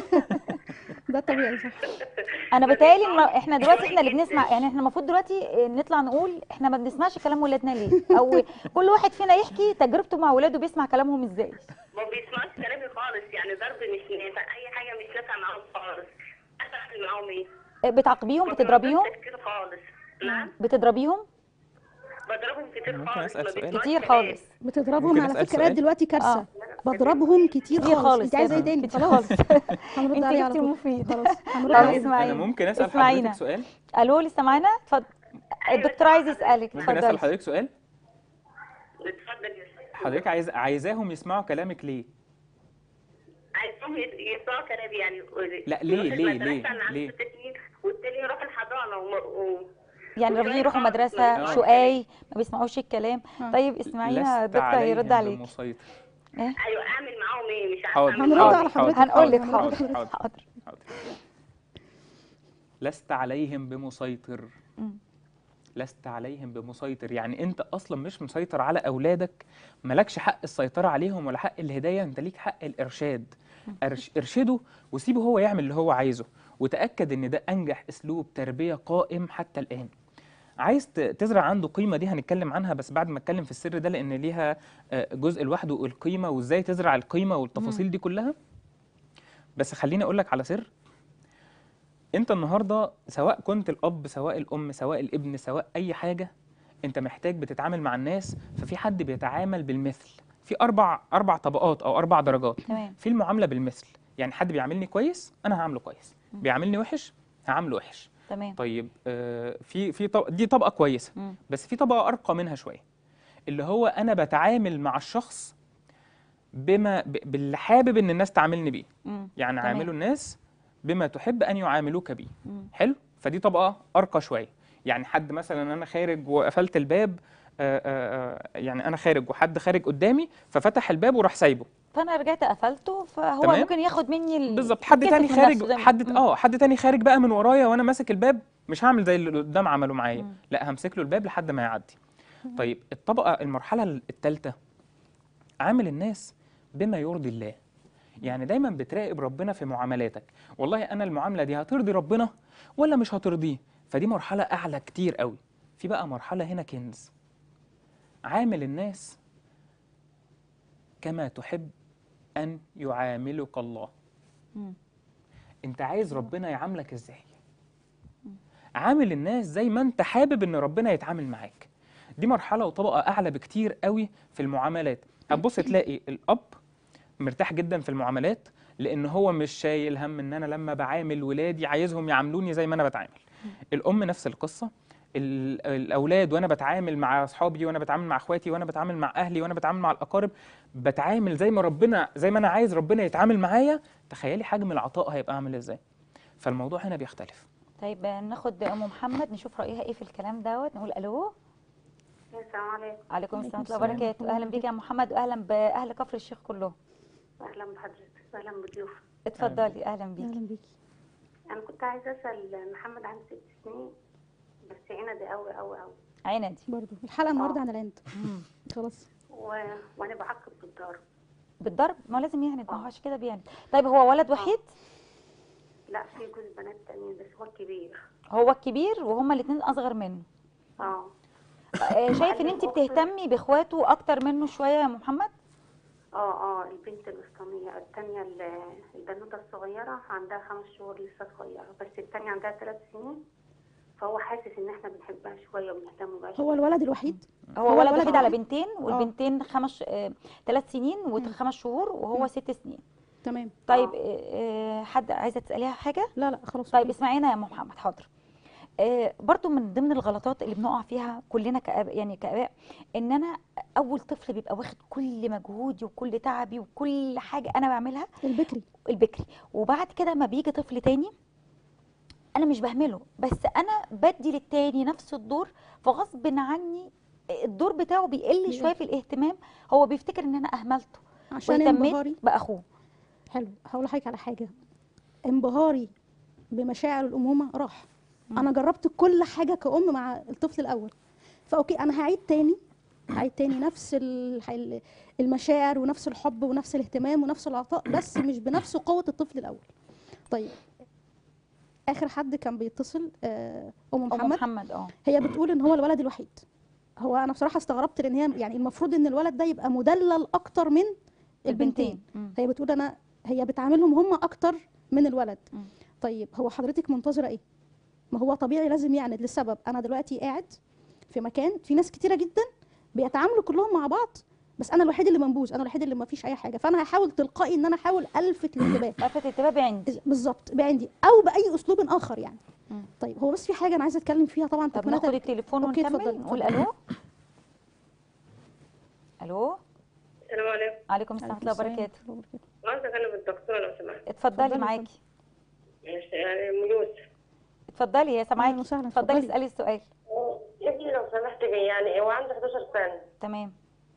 ده طبيعي صح انا بتهيألي إن احنا دلوقتي احنا اللي بنسمع يعني احنا المفروض دلوقتي نطلع نقول احنا ما بنسمعش كلام ولادنا ليه او كل واحد فينا يحكي تجربته مع ولاده بيسمع كلامهم ازاي ما بيسمعوش كلامي خالص يعني ضرب مش نافع اي حاجة مش نافعة معاهم خالص أعمل معاهم ايه؟ بتعاقبيهم ما بتضربيهم بيعملوش تفكير خالص نعم بتضربيهم بضربهم كتير ممكن خالص أسأل ما سؤال؟ بيسمعوش كتير كلامي. خالص بتضربهم ممكن على أسأل فكره سؤال؟ دلوقتي كارثه آه. بضربهم كتير كتير خالص خالص انت عايزه ايه كده. تاني كتير خلاص خالص هنرد انت عليه على جبتي طول المفيد خلاص هنرد طب عليه اسمعينا انا ممكن اسال اسمعينا. حضرتك سؤال الو لسه معانا اتفضل الدكتور عايز يسالك ممكن اسال اتفضلي حضرتك سؤال اتفضل يا أستاذ. حضرتك عايز عايزاهم يسمعوا كلامك ليه عايزهم يس- يسمعوا كلامي يعني لا، ليه- يروح ليه- المدرسة ليه- اللي عنده ليه؟ ست سنين والتاني يروح الحضانة وم... و... يعني رايحين يروحوا خالص، مدرسه ما- شقاي ما بيسمعوش الكلام آه. طيب اسمعينا لست الدكتور عليهم هيرد عليك بمسيطر ايوه اعمل معاهم ايه مش عارفه حاضر اعمل هنرد معاهم على إيه. حضرتك هنقول لك حاضر، حاضر حاضر، حاضر حاضر. لست عليهم بمسيطر مم. لست عليهم بمسيطر يعني انت اصلا مش مسيطر على اولادك مالكش حق السيطره عليهم ولا حق الهدايه انت ليك حق الارشاد أرش ارشده وسيبه هو يعمل اللي هو عايزه وتاكد ان ده انجح اسلوب تربيه قائم حتى الان عايز ت- تزرع عنده قيمه دي هنتكلم عنها بس بعد ما اتكلم في السر ده لان ليها آه، جزء لوحده القيمه وازاي تزرع القيمه والتفاصيل دي كلها بس خليني اقول لك على سر انت النهارده سواء كنت الاب سواء الام سواء الابن سواء اي حاجه انت محتاج بتتعامل مع الناس ففي حد بيتعامل بالمثل في اربع اربع طبقات او اربع درجات تمام في المعامله بالمثل يعني حد بيعاملني كويس انا هعامله كويس بيعاملني وحش هعامله وحش تمام طيب آه في في طب... دي طبقه كويسه مم. بس في طبقه ارقى منها شويه اللي هو انا بتعامل مع الشخص بما ب... باللي حابب ان الناس تعاملني بيه مم. يعني تمام. عاملوا الناس بما تحب ان يعاملوك بيه مم. حلو فدي طبقه ارقى شويه يعني حد مثلا انا خارج وقفلت الباب آه، آه، آه، يعني انا خارج وحد خارج قدامي ففتح الباب وراح سايبه فانا رجعت قفلته فهو تمام. ممكن ياخد مني ال- بالظبط حد الكسف تاني من خارج نفسه زي ما- حد مم. اه حد تاني خارج بقى من ورايا وانا ماسك الباب مش هعمل زي اللي قدام عملوا معايا مم. لا همسك له الباب لحد ما يعدي طيب الطبقه المرحله الثالثه عامل الناس بما يرضي الله يعني دايما بتراقب ربنا في معاملاتك والله انا المعامله دي هترضي ربنا ولا مش هترضيه فدي مرحله اعلى كتير قوي في بقى مرحله هنا كنز عامل الناس كما تحب ان يعاملك الله مم. انت عايز ربنا يعاملك ازاي عامل الناس زي ما انت حابب ان ربنا يتعامل معاك دي مرحله وطبقه اعلى بكتير قوي في المعاملات هتبص تلاقي الاب مرتاح جدا في المعاملات لان هو مش شايل هم ان انا لما بعامل ولادي عايزهم يعاملوني زي ما انا بتعامل الام نفس القصه ال- الاولاد وانا بتعامل مع اصحابي وانا بتعامل مع اخواتي وانا بتعامل مع اهلي وانا بتعامل مع الاقارب بتعامل زي ما ربنا زي ما انا عايز ربنا يتعامل معايا تخيلي حجم العطاء هيبقى عامل ازاي فالموضوع هنا بيختلف طيب ناخد ام محمد نشوف رايها ايه في الكلام دوت نقول الو السلام عليكم عليكم السلام ورحمه السلام. الله وبركاته اهلا بيك يا محمد واهلا باهل كفر الشيخ كلهم اهلا بحضرتك اهلا بضيوفك اتفضلي اهلا بيك اهلا بيكي انا كنت عايزه اسال محمد عنده ست سنين بس عندي قوي قوي قوي عينه دي برضو الحلقه النهارده آه. عن العند خلاص و... وانا بعاقب بالضرب بالضرب ما هو لازم يعند ما هو عشان كده بيعند طيب هو ولد وحيد لا في جوز بنات تانيين بس هو كبير هو الكبير وهما الاثنين اصغر منه اه آه، شايف ان انت بتهتمي باخواته اكتر منه شويه يا أم محمد اه اه البنت الوسطانية التانية ال- البنوتة الصغيرة عندها خمس شهور لسه صغيرة بس التانية عندها ثلاث سنين فهو حاسس ان احنا بنحبها شوية وبنهتم بها هو شوية. الولد الوحيد هو, هو ولد الولد وحيد على الوحيد؟ بنتين والبنتين خمس ثلاث سنين وخمس شهور وهو مم. ست سنين تمام طيب آه، آه، حد عايزه تساليها حاجه لا لا خلاص طيب أوكي. اسمعينا يا ام محمد حاضر آه، برضو من ضمن الغلطات اللي بنقع فيها كلنا كآباء يعني كآباء ان انا اول طفل بيبقى واخد كل مجهودي وكل تعبي وكل حاجه انا بعملها البكري البكري وبعد كده ما بيجي طفل تاني انا مش بهمله بس انا بدي للتاني نفس الدور فغصب عني الدور بتاعه بيقل بيقل. شويه في الاهتمام هو بيفتكر ان انا اهملته عشان واهتميت انبهاري باخوه حلو هقول لحضرتك على حاجه انبهاري بمشاعر الامومه راح مم. انا جربت كل حاجه كأم مع الطفل الاول فاوكي انا هعيد تاني هعيد تاني نفس ال- المشاعر ونفس الحب ونفس الاهتمام ونفس العطاء بس مش بنفس قوه الطفل الاول طيب اخر حد كان بيتصل آه، ام ام محمد محمد اه هي بتقول ان هو الولد الوحيد هو انا بصراحه استغربت لان هي يعني المفروض ان الولد ده يبقى مدلل اكتر من البنتين مم. هي بتقول انا هي بتعاملهم هم اكتر من الولد مم. طيب هو حضرتك منتظره ايه ما هو طبيعي لازم يعند لسبب انا دلوقتي قاعد في مكان في ناس كتيره جدا بيتعاملوا كلهم مع بعض بس انا الوحيد اللي منبوذ انا الوحيد اللي ما فيش اي حاجه فانا هحاول تلقائي ان انا احاول الفت الانتباه لفت انتباهي عندي بالظبط بعندي او باي اسلوب اخر يعني مم. طيب هو بس في حاجه انا عايزه اتكلم فيها طبعا طب تكملة ناخد التليفون أوكي، ونكمل اتفضلي، نقول اتفضلي. الو الو السلام عليكم عليكم السلام ورحمه الله عليكم وبركاته السلام وبركاته. عاوزة أكلم الدكتورة لو سمحت اتفضلي اتفضلي، معاكي ماشي، يعني ميوس اتفضلي يا اهلا سامعاكي وسهلا اتفضلي اتفضلي. اسالي السؤال ابني لو سمحت يعني هو عنده 11 سنة تمام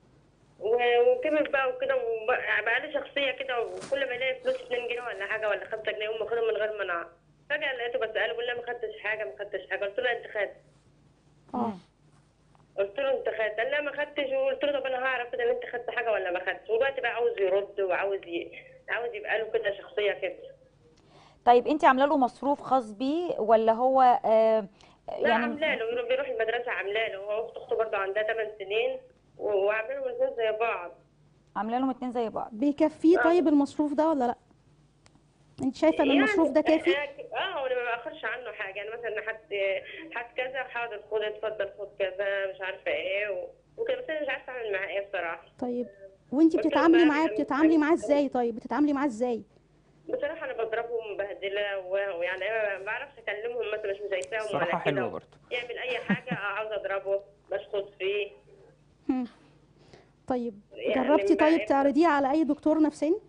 و- وكبر بقى وكده وبقى بقى لي شخصية كده وكل ما يلاقي فلوس 2 جنيه ولا حاجة ولا 5 جنيه يقوم واخدهم من غير منع فجأة لقيته بسأله بيقول لي ما خدتش حاجة ما خدتش حاجة قلت له أنت خدت اه مم. قلت له أنت خدت قال لا ما خدتش وقلت له طب أنا هعرف كده إن أنت خدت حاجة ولا ما خدتش ودلوقتي بقى عاوز يرد وعاوز ي... عاوز يبقى له كده شخصية كده طيب انت عامله له مصروف خاص بيه ولا هو آه لا يعني عامله له يروح- بيروح المدرسة عامله له هو أخت أخته برضه عندها 8 سنين و- وعامله لهم الاثنين زي بعض عامله لهم اتنين زي بعض بيكفيه آه. طيب المصروف ده ولا لا انت شايفه ان المصروف ده كافي اه هو انا ما باخرش عنه حاجه يعني مثلا حد حد كذا حاضر خد اتفضل خد كذا مش عارفه ايه و... وكده بس انا مش عارفه اعمل معاه ايه بصراحه طيب وانت قلت له بتتعاملي بقى معاه أنا- بتتعاملي معاه ازاي طيب بتتعاملي معاه ازاي بصراحه انا بضربه ومبهدله و- ويعني انا ما بعرفش اكلمهم مثلا مش مزيفاهم الصراحه ولا حلوه كده برضه يعمل اي حاجه عاوز اضربه بشخط فيه هم. طيب يعني جربتي ما- طيب تعرضيه على اي دكتور نفساني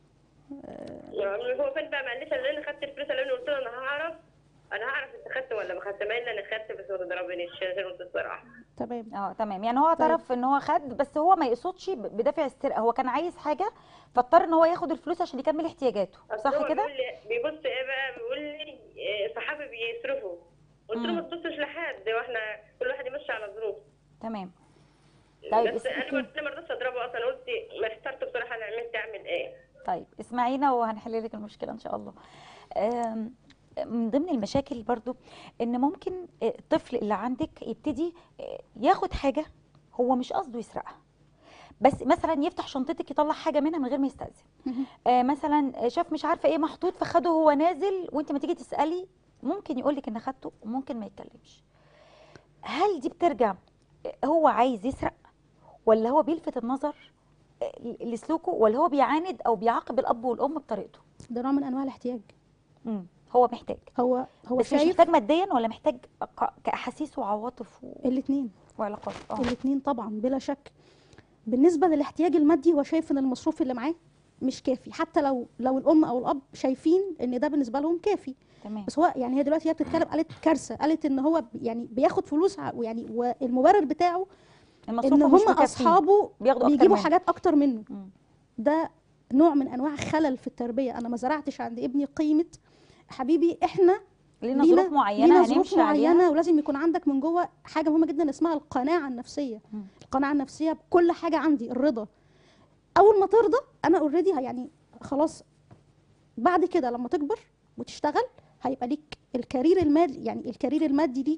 يعني هو فين بقى ما قاليش الا انا خدت الفلوس اللي قلت له انا هعرف انا هعرف انت خدت ولا ما خدت ما الا انا خدت بس ما تضربنيش عشان قلت الصراحه تمام اه تمام يعني هو اعترف ان هو خد بس هو ما يقصدش ب- بدافع السرقه هو كان عايز حاجه فاضطر ان هو ياخد الفلوس عشان يكمل احتياجاته أصل صح هو كده بيقول لي بيبص ايه بقى بيقول لي إيه، صحابي بيصرفوا قلت له مم. ما تبصش لحد واحنا كل واحد يمشي على ظروف تمام طيب بس اس- انا ما أنا ما رضيتش اضربه اصلا قلت محترت بصراحه انا عملت اعمل ايه طيب اسمعينا وهنحل لك المشكله ان شاء الله آم، من ضمن المشاكل برضو ان ممكن آه، الطفل اللي عندك يبتدي آه، ياخد حاجه هو مش قصده يسرقها بس مثلا يفتح شنطتك يطلع حاجه منها من غير ما يستاذن مهم. آه مثلا شاف مش عارفه ايه محطوط فخده هو نازل وانت ما تيجي تسالي ممكن يقول لك ان خدته وممكن ما يتكلمش هل دي بترجع آه، هو عايز يسرق ولا هو بيلفت النظر آه، لسلوكه ولا هو بيعاند او بيعاقب الاب والام بطريقته ده نوع من انواع الاحتياج مم. هو محتاج هو هو بس مش شايف محتاج ماديا ولا محتاج ك- كاحاسيس وعواطف و- الاثنين وعلاقات اه الاثنين طبعا بلا شك بالنسبه للاحتياج المادي هو شايف ان المصروف اللي معاه مش كافي حتى لو لو الام او الاب شايفين ان ده بالنسبه لهم كافي تمام بس هو يعني هي دلوقتي هي بتتكلم قالت كارثه قالت ان هو ب- يعني بياخد فلوس ع- ويعني والمبرر بتاعه المصروف ان هو مش هم مكفيه. اصحابه بياخدوا أكتر بيجيبوا منه. حاجات اكتر منه مم. ده نوع من انواع خلل في التربيه انا ما زرعتش عند ابني قيمه حبيبي احنا لينا ظروف معينه لينا ظروف هنمشي عليها معينه ولازم يكون عندك من جوه حاجه مهمه جدا اسمها القناعه النفسيه مم. القناعه النفسيه بكل حاجه عندي الرضا اول ما ترضى انا اوريدي يعني خلاص بعد كده لما تكبر وتشتغل هيبقى ليك الكارير المادي يعني الكارير المادي ليك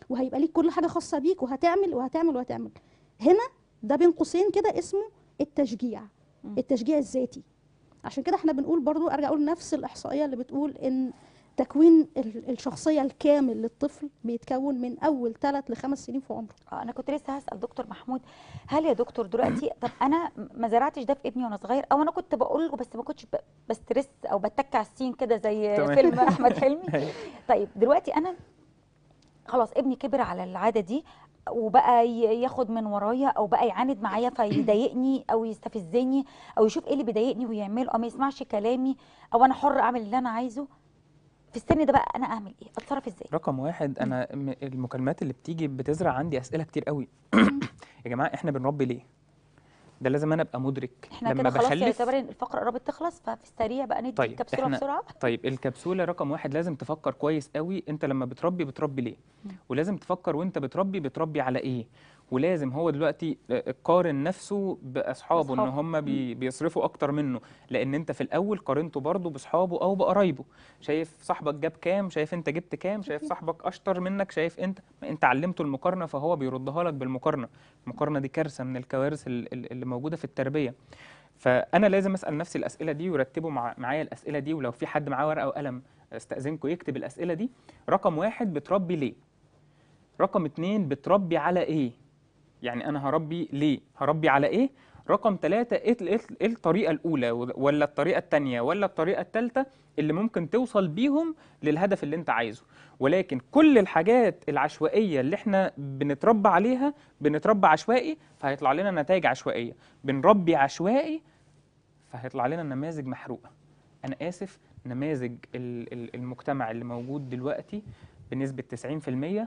وهيبقى ليك كل حاجه خاصه بيك وهتعمل وهتعمل وهتعمل هنا ده بين قوسين كده اسمه التشجيع مم. التشجيع الذاتي عشان كده احنا بنقول برضو ارجع اقول نفس الاحصائيه اللي بتقول ان تكوين ال- الشخصيه الكامل للطفل بيتكون من اول ثلاث لخمس سنين في عمره آه، انا كنت لسه هسال دكتور محمود هل يا دكتور دلوقتي طب انا ما زرعتش ده في ابني وانا صغير او انا كنت بقول له بس ما كنتش ب- بسترس او بتك على السين كده زي تمام. فيلم احمد حلمي أيوة. طيب دلوقتي انا خلاص ابني كبر على العاده دي وبقى ي- ياخد من ورايا او بقى يعاند معايا فيضايقني او يستفزني او يشوف ايه اللي بيضايقني ويعمله او ما يسمعش كلامي او انا حر اعمل اللي انا عايزه في السن ده بقى انا اعمل ايه اتصرف ازاي رقم واحد انا م- المكالمات اللي بتيجي بتزرع عندي اسئله كتير قوي يا جماعه احنا بنربي ليه ده لازم انا ابقى مدرك احنا لما كده خلاص بخلف يعتبر ان الفقره قربت تخلص ففي السريع بقى ندي طيب، الكبسوله احنا- بسرعه طيب الكبسوله رقم واحد لازم تفكر كويس قوي انت لما بتربي بتربي ليه مم. ولازم تفكر وانت بتربي بتربي على ايه ولازم هو دلوقتي آه، قارن نفسه باصحابه ان بأصحابه. هم بي بيصرفوا اكتر منه لان انت في الاول قارنته برضه باصحابه او بقرايبه شايف صاحبك جاب كام شايف انت جبت كام شايف صاحبك اشطر منك شايف انت ما انت علمته المقارنه فهو بيردها لك بالمقارنه المقارنه دي كارثه من الكوارث ال- ال- اللي موجوده في التربيه فانا لازم اسال نفسي الاسئله دي ورتبوا مع معايا الاسئله دي ولو في حد معاه ورقه وقلم استاذنكم يكتب الاسئله دي رقم واحد بتربي ليه رقم اتنين بتربي على ايه يعني انا هربي ليه هربي على ايه رقم ثلاثة ايه ال- إيه ال- إيه الطريقة الأولى ولا الطريقة التانية ولا الطريقة التالتة اللي ممكن توصل بيهم للهدف اللي انت عايزه ولكن كل الحاجات العشوائية اللي احنا بنتربى عليها بنتربى عشوائي فهيطلع لنا نتائج عشوائية بنربي عشوائي فهيطلع لنا نماذج محروقة أنا آسف نماذج ال- ال- المجتمع اللي موجود دلوقتي بنسبة 90%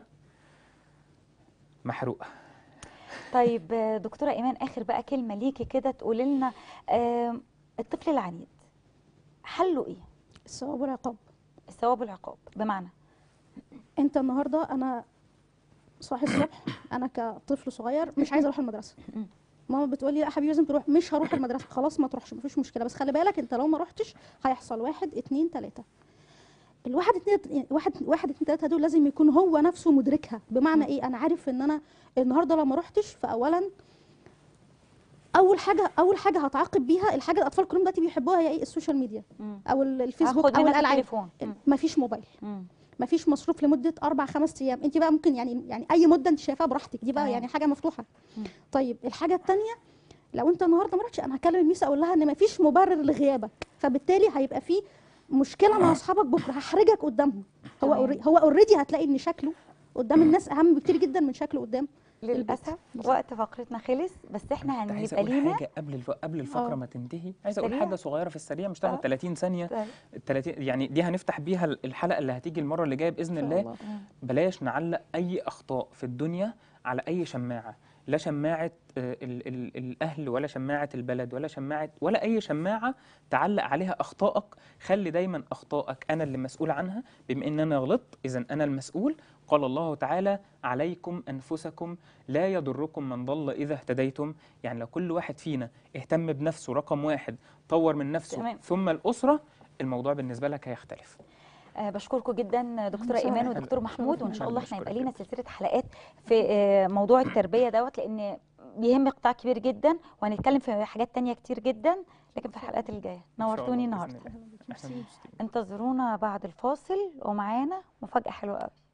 محروقة طيب آه، دكتوره ايمان اخر بقى كلمه ليكي كده تقولي لنا آم، الطفل العنيد حله ايه الثواب والعقاب الثواب والعقاب بمعنى انت النهارده انا صاحي الصبح انا كطفل صغير مش عايزه اروح المدرسه مم. ماما بتقول لي لا حبيبي لازم تروح مش هروح المدرسه خلاص ما تروحش مفيش مشكله بس خلي بالك انت لو ما رحتش هيحصل واحد اتنين تلاته الواحد اتنين واحد واحد اتنين تلاته دول لازم يكون هو نفسه مدركها بمعنى ايه انا عارف ان انا النهارده لو ما رحتش فاولا اول حاجه اول حاجه هتعاقب بيها الحاجه الاطفال كلهم دلوقتي بيحبوها هي ايه السوشيال ميديا مم. او ال- الفيسبوك هاخد او منك الالعاب التليفون مم. مفيش موبايل مم. مفيش مصروف لمده اربع خمس ايام انت بقى ممكن يعني يعني اي مده انت شايفاها براحتك دي بقى تمام. يعني حاجه مفتوحه مم. طيب الحاجه الثانيه لو انت النهارده ما رحتش انا هكلم الميس اقول لها ان مفيش مبرر لغيابك فبالتالي هيبقى في مشكله مع اصحابك بكره هحرجك قدامهم هو تمام. أوري- هو اوريدي هتلاقي ان شكله قدام الناس اهم بكتير جدا من شكله قدام للاسف وقت فقرتنا خلص بس احنا كنت عايز هنبقى اقول لينا حاجه قبل الف... قبل الفقره آه. ما تنتهي عايز اقول سريع. حاجه صغيره في السريع مش آه. تاخد 30 ثانيه طيب. 30 يعني دي هنفتح بيها الحلقه اللي هتيجي المره اللي جايه باذن إن شاء الله الله. بلاش نعلق اي اخطاء في الدنيا على اي شماعه لا شماعه آه، ال ال الاهل ولا شماعه البلد ولا شماعه ولا اي شماعه تعلق عليها اخطائك خلي دايما اخطائك انا اللي مسؤول عنها بما ان انا غلطت اذا انا المسؤول قال الله تعالى عليكم انفسكم لا يضركم من ضل اذا اهتديتم يعني لو كل واحد فينا اهتم بنفسه رقم واحد طور من نفسه تمام. ثم الاسره الموضوع بالنسبه لك هيختلف آه، بشكركم جدا دكتوره شكراً. ايمان ودكتور شكراً. محمود وان شاء الله احنا بشكرك هيبقى لينا جداً. سلسله حلقات في آه، موضوع التربيه دوت لان بيهم قطاع كبير جدا وهنتكلم في حاجات تانية كتير جدا لكن في الحلقات الجايه إن شاء نورتوني الله بإذن النهارده الله. إحنا ميرسي. مبسوطين. انتظرونا بعد الفاصل ومعانا مفاجاه حلوه قوي